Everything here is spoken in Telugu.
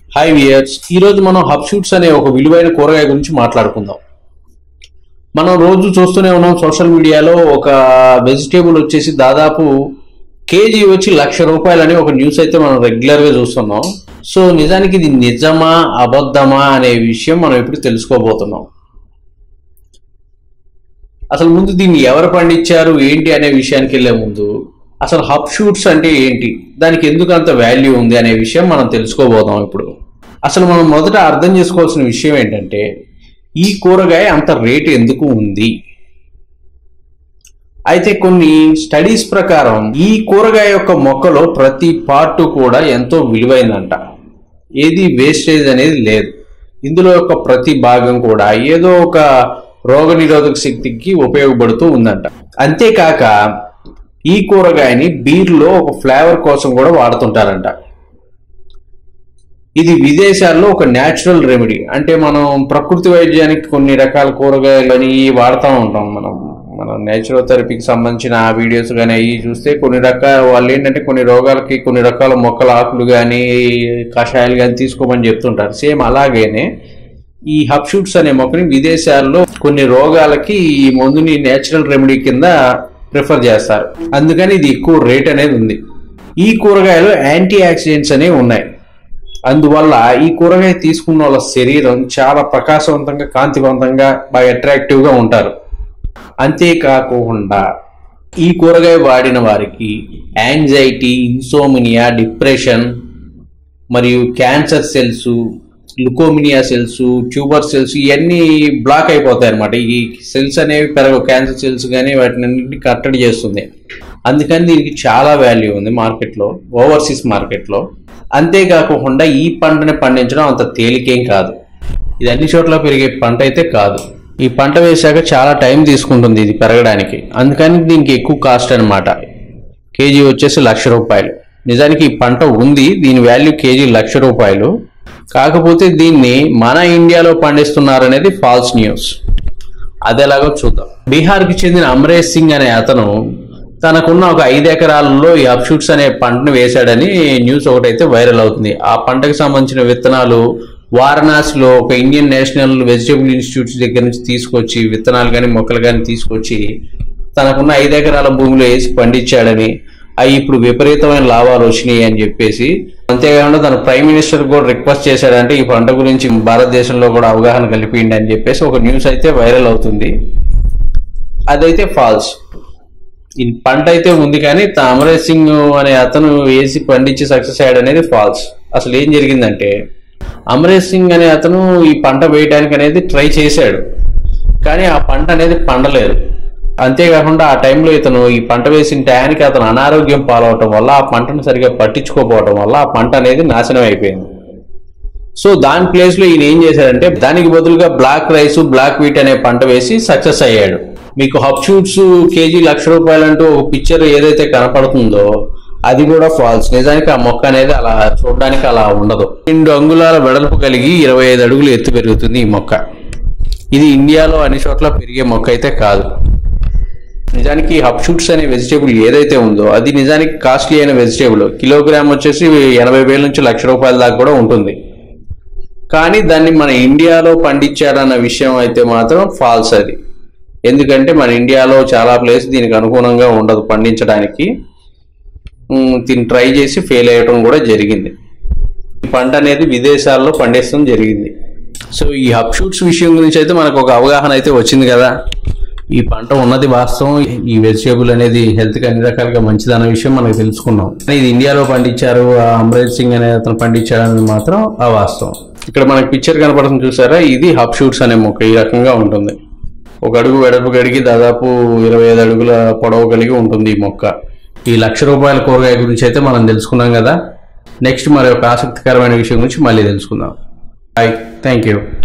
హాయ్ వియర్స్ ఈరోజు మనం హబ్ షూట్స్ అనే ఒక విలువైన కూరగాయ గురించి మాట్లాడుకుందాం మనం రోజు చూస్తూనే ఉన్నాం సోషల్ మీడియాలో ఒక వెజిటేబుల్ వచ్చేసి దాదాపు కేజీ వచ్చి లక్ష రూపాయలని ఒక న్యూస్ అయితే మనం రెగ్యులర్గా చూస్తున్నాం సో నిజానికి ఇది నిజమా అబద్ధమా అనే విషయం మనం ఇప్పుడు తెలుసుకోబోతున్నాం అసలు ముందు దీన్ని ఎవరు పండించారు ఏంటి అనే విషయానికి వెళ్ళే ముందు అసలు హబ్ షూట్స్ అంటే ఏంటి దానికి ఎందుకు అంత వాల్యూ ఉంది అనే విషయం మనం తెలుసుకోబోదాం ఇప్పుడు అసలు మనం మొదట అర్థం చేసుకోవాల్సిన విషయం ఏంటంటే ఈ కూరగాయ అంత రేటు ఎందుకు ఉంది అయితే కొన్ని స్టడీస్ ప్రకారం ఈ కూరగాయ యొక్క మొక్కలో ప్రతి పార్ట్ కూడా ఎంతో విలువైందంట ఏది వేస్టేజ్ అనేది లేదు ఇందులో యొక్క ప్రతి భాగం కూడా ఏదో ఒక రోగ నిరోధక శక్తికి ఉపయోగపడుతూ ఉందంట అంతేకాక ఈ కూరగాయని బీర్లో ఒక ఫ్లేవర్ కోసం కూడా వాడుతుంటారంట ఇది విదేశాల్లో ఒక న్యాచురల్ రెమెడీ అంటే మనం ప్రకృతి వైద్యానికి కొన్ని రకాల కూరగాయలు అని వాడుతూ ఉంటాం మనం మన నేచురల్ థెరపీకి సంబంధించిన ఆ వీడియోస్ కానీ అవి చూస్తే కొన్ని రకాల వాళ్ళు ఏంటంటే కొన్ని రోగాలకి కొన్ని రకాల మొక్కల ఆకులు కానీ కషాయాలు కానీ తీసుకోమని చెప్తుంటారు సేమ్ అలాగేనే ఈ హబ్ షూట్స్ అనే మొక్కని విదేశాల్లో కొన్ని రోగాలకి ఈ మందుని నేచురల్ రెమెడీ కింద ప్రిఫర్ చేస్తారు అందుకని ఇది ఎక్కువ రేట్ అనేది ఉంది ఈ కూరగాయలో యాంటీ ఆక్సిడెంట్స్ అనేవి ఉన్నాయి అందువల్ల ఈ కూరగాయ తీసుకున్న వాళ్ళ శరీరం చాలా ప్రకాశవంతంగా కాంతివంతంగా బాగా అట్రాక్టివ్ గా ఉంటారు అంతేకాకుండా ఈ కూరగాయ వాడిన వారికి యాంగ్జైటీ ఇన్సోమినియా డిప్రెషన్ మరియు cancer cells leukaemia cells tuber cells ఇవన్నీ బ్లాక్ అయిపోతాయి అనమాట ఈ సెల్స్ అనేవి పెరగవు క్యాన్సర్ సెల్స్ కానీ వాటిని కట్టడి చేస్తుంది అందుకని దీనికి చాలా వాల్యూ ఉంది మార్కెట్లో ఓవర్సీస్ మార్కెట్లో అంతేకాకుండా ఈ పంటని పండించడం అంత తేలికేం కాదు ఇది అన్ని చోట్ల పెరిగే పంట అయితే కాదు ఈ పంట వేశాక చాలా టైం తీసుకుంటుంది ఇది పెరగడానికి అందుకని దీనికి ఎక్కువ కాస్ట్ అనమాట కేజీ వచ్చేసి లక్ష రూపాయలు నిజానికి ఈ పంట ఉంది దీని వాల్యూ కేజీ లక్ష రూపాయలు కాకపోతే దీన్ని మన ఇండియాలో పండిస్తున్నారనేది ఫాల్స్ న్యూస్ అది ఎలాగో చూద్దాం బీహార్కి చెందిన అమరేష్ సింగ్ అనే అతను తనకున్న ఒక ఐదు ఎకరాలలో ఈ అప్షూట్స్ అనే పంటను వేశాడని న్యూస్ ఒకటైతే వైరల్ అవుతుంది ఆ పంటకు సంబంధించిన విత్తనాలు వారణాసిలో ఒక ఇండియన్ నేషనల్ వెజిటబుల్ ఇన్స్టిట్యూట్స్ దగ్గర నుంచి తీసుకొచ్చి విత్తనాలు కానీ మొక్కలు కానీ తీసుకొచ్చి తనకున్న ఐదు ఎకరాల భూమిలో వేసి పండించాడని అవి ఇప్పుడు విపరీతమైన లాభాలు వచ్చినాయి అని చెప్పేసి అంతేకాకుండా తన ప్రైమ్ మినిస్టర్ కూడా రిక్వెస్ట్ చేశాడంటే ఈ పంట గురించి భారతదేశంలో కూడా అవగాహన కలిపిండి అని చెప్పేసి ఒక న్యూస్ అయితే వైరల్ అవుతుంది అదైతే ఫాల్స్ ఈ పంట అయితే ఉంది కానీ అమరేష్ సింగ్ అనే అతను వేసి పండించి సక్సెస్ అయ్యాడు అనేది ఫాల్స్ అసలు ఏం జరిగిందంటే అమరేష్ సింగ్ అనే అతను ఈ పంట వేయడానికి అనేది ట్రై చేశాడు కానీ ఆ పంట అనేది పండలేదు అంతేకాకుండా ఆ టైంలో ఇతను ఈ పంట వేసిన టయానికి అతను అనారోగ్యం పాలవటం వల్ల ఆ పంటను సరిగా పట్టించుకోకపోవటం వల్ల ఆ పంట అనేది నాశనం అయిపోయింది సో దాని ప్లేస్ లో ఈయన ఏం చేశాడంటే దానికి బదులుగా బ్లాక్ రైస్ బ్లాక్ వీట్ అనే పంట వేసి సక్సెస్ అయ్యాడు మీకు హబ్ షూట్స్ కేజీ లక్ష రూపాయలు అంటూ ఒక పిక్చర్ ఏదైతే కనపడుతుందో అది కూడా ఫాల్స్ నిజానికి ఆ మొక్క అనేది అలా చూడడానికి అలా ఉండదు రెండు అంగుళాల వెడల్పు కలిగి ఇరవై ఐదు అడుగులు ఎత్తు పెరుగుతుంది ఈ మొక్క ఇది ఇండియాలో అన్ని చోట్ల పెరిగే మొక్క అయితే కాదు నిజానికి హబ్ షూట్స్ అనే వెజిటేబుల్ ఏదైతే ఉందో అది నిజానికి కాస్ట్లీ అయిన వెజిటేబుల్ కిలోగ్రామ్ వచ్చేసి ఎనభై వేల నుంచి లక్ష రూపాయల దాకా కూడా ఉంటుంది కానీ దాన్ని మన ఇండియాలో పండించారన్న విషయం అయితే మాత్రం ఫాల్స్ అది ఎందుకంటే మన ఇండియాలో చాలా ప్లేస్ దీనికి అనుగుణంగా ఉండదు పండించడానికి ఉమ్, దీన్ని ట్రై చేసి ఫెయిల్ అయ్యడం కూడా జరిగింది ఈ పంట అనేది విదేశాల్లో పండించడం జరిగింది సో ఈ హబ్ షూట్స్ విషయం గురించి అయితే మనకు ఒక అవగాహన అయితే వచ్చింది కదా ఈ పంట ఉన్నది వాస్తవం ఈ వెజిటేబుల్ అనేది హెల్త్ కి అన్ని రకాలుగా మంచిదన్న విషయం మనకు తెలుసుకున్నాం కానీ ఇది ఇండియాలో పండించారు ఆ అమరేజ్ సింగ్ అనే అతను పండించాడు అనేది మాత్రం ఆ వాస్తవం ఇక్కడ మనకి పిక్చర్ కనపడుతుంది చూసారా ఇది హబ్ షూట్స్ అనే మొక్క ఈ రకంగా ఉంటుంది ఒక అడుగు వెడల్పు గడిగి దాదాపు ఇరవై ఐదు అడుగుల పొడవు కలిగి ఉంటుంది ఈ మొక్క ఈ లక్ష రూపాయల కూరగాయ గురించి అయితే మనం తెలుసుకున్నాం కదా నెక్స్ట్ మరి ఒక ఆసక్తికరమైన విషయం గురించి మళ్ళీ తెలుసుకుందాం బాయ్ థ్యాంక్ యూ